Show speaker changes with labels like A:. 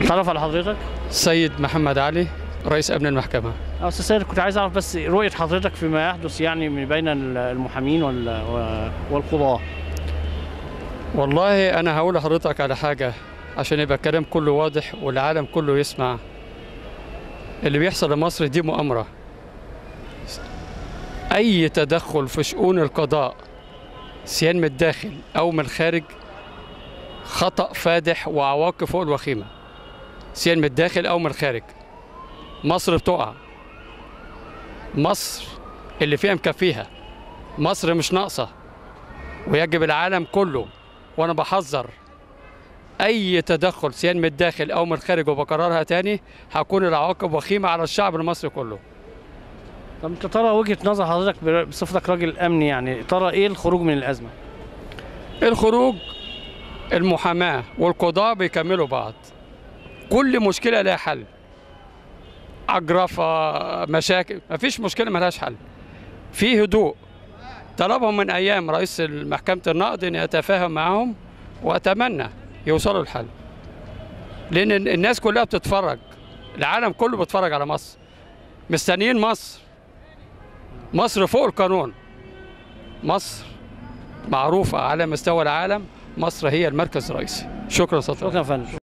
A: تعرف على حضرتك
B: سيد محمد علي رئيس امن المحكمه
A: اه استاذ سيد كنت عايز اعرف بس رؤيه حضرتك فيما يحدث يعني من بين المحامين وال- و- والقضاه
B: والله انا هقول لحضرتك على حاجه عشان يبقى الكلام كله واضح والعالم كله يسمع اللي بيحصل لمصر دي مؤامره اي تدخل في شؤون القضاء سيان من الداخل او من الخارج خطا فادح وعواقب فوق الوخيمه سيان من الداخل او من الخارج مصر بتقع مصر اللي فيها مكفيها مصر مش ناقصه ويجب العالم كله وانا بحذر اي تدخل سيان من الداخل او من الخارج وبكررها تاني هكون العواقب وخيمه على الشعب المصري كله
A: طب انت ترى وجهه نظر حضرتك بر- بصفتك راجل امني يعني ترى ايه الخروج من الازمه
B: الخروج المحاماه والقضاء بيكملوا بعض كل مشكله لها حل عجرفه مشاكل مفيش مشكله ملهاش حل في هدوء طلبهم من ايام رئيس محكمه النقد ان يتفاهم معهم واتمنى يوصلوا لحل لان الناس كلها بتتفرج العالم كله بيتفرج على مصر مستنيين مصر مصر فوق القانون مصر معروفه على مستوى العالم مصر هي المركز الرئيسي شكرا سطر
A: شكرا يا فندم